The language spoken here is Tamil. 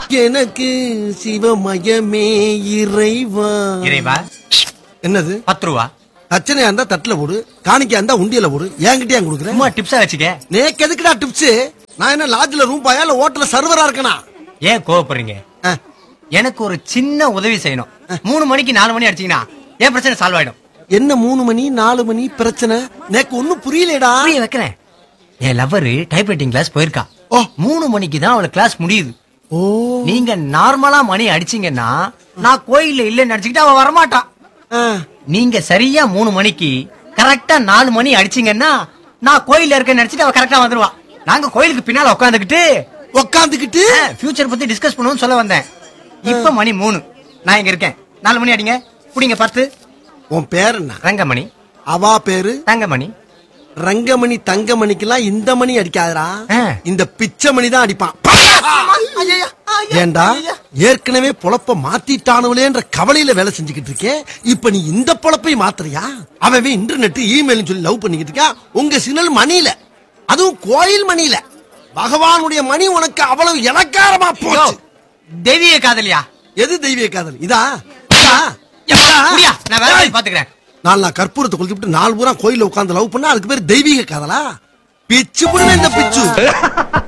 எனக்கு சிவமயமே இறைவா இறைவா என்னது பத்து ரூபா தச்சனையா இருந்தா தட்டுல போடு காணிக்கையா இருந்தா உண்டியல போடு என்கிட்ட ஏன் கொடுக்குறேன் சும்மா டிப்ஸா வச்சுக்க நேக்கு எதுக்குடா டிப்ஸ் நான் என்ன லாட்ஜ்ல ரூம் பாயா இல்ல ஹோட்டல்ல சர்வரா இருக்கனா ஏன் கோவப்படுறீங்க ஆ, எனக்கு ஒரு சின்ன உதவி செய்யணும் மூணு மணிக்கு நாலு மணி அடிச்சீங்கன்னா என் பிரச்சனை சால்வ் ஆயிடும் என்ன மூணு மணி நாலு மணி பிரச்சனை நேக்கு ஒண்ணும் புரியலடா புரிய வைக்கிறேன் என் லவ்வரு டைப்ரைட்டிங் கிளாஸ் போயிருக்கா ஓ. மூணு மணிக்கு தான் அவளுக்கு கிளாஸ் முடியுது ஓ நீங்க நார்மலா மணி அடிச்சீங்கன்னா நான் கோயில்ல இல்லைன்னு நினைச்சுக்கிட்டு அவ வரமாட்டான் ஆ, நீங்க சரியா மூணு மணிக்கு கரெக்டா நாலு மணி அடிச்சீங்கன்னா நான் கோயில்ல இருக்கேன்னு நினைச்சிட்டு அவ கரெக்டா வந்துருவா நாங்க கோயிலுக்கு பின்னால உட்காந்துக்கிட்டு உக்காந்துக்கிட்டு ஃபியூச்சர் பத்தி டிஸ்கஸ் பண்ணுவோம்னு சொல்ல வந்தேன் இப்ப மணி மூணு நான் இங்க இருக்கேன் நாலு மணி அடிங்க புடிங்க பத்து உன் பேர் என்ன ரங்கமணி அவா பேரு தங்கமணி ரங்கமணி தங்கமணிக்கெல்லாம் இந்த மணி அடிக்காதடா ஆ. இந்த பிச்சை மணி தான் அடிப்பான் ஏண்டா ஏற்கனவே பொழப்ப மாத்திட்டானுங்களேன்ற கவலையில வேலை செஞ்சுக்கிட்டு இருக்கேன் இப்ப நீ இந்த பொழப்பை மாத்துறியா அவன் இன்டர்நெட் இமெயில் சொல்லி லவ் பண்ணிக்கிட்டு இருக்கா உங்க சிக்னல் மணியில அதுவும் கோயில் மணியில பகவானுடைய மணி உனக்கு அவ்வளவு இலக்காரமா யோ, போச்சு தெய்வீக காதலியா எது தெய்வீக காதல் இதா இதா? இதா? முடியா நான் வேற ஏய், வேலையை பாத்துக்கிறேன் நாலு நான் கற்பூரத்தை கொளுத்திவிட்டு நாலு பூரா கோயில்ல உட்கார்ந்து லவ் பண்ணா அதுக்கு பேர் தெய்வீக காதலா பிச்சு பண்ண இந்த பிச்சு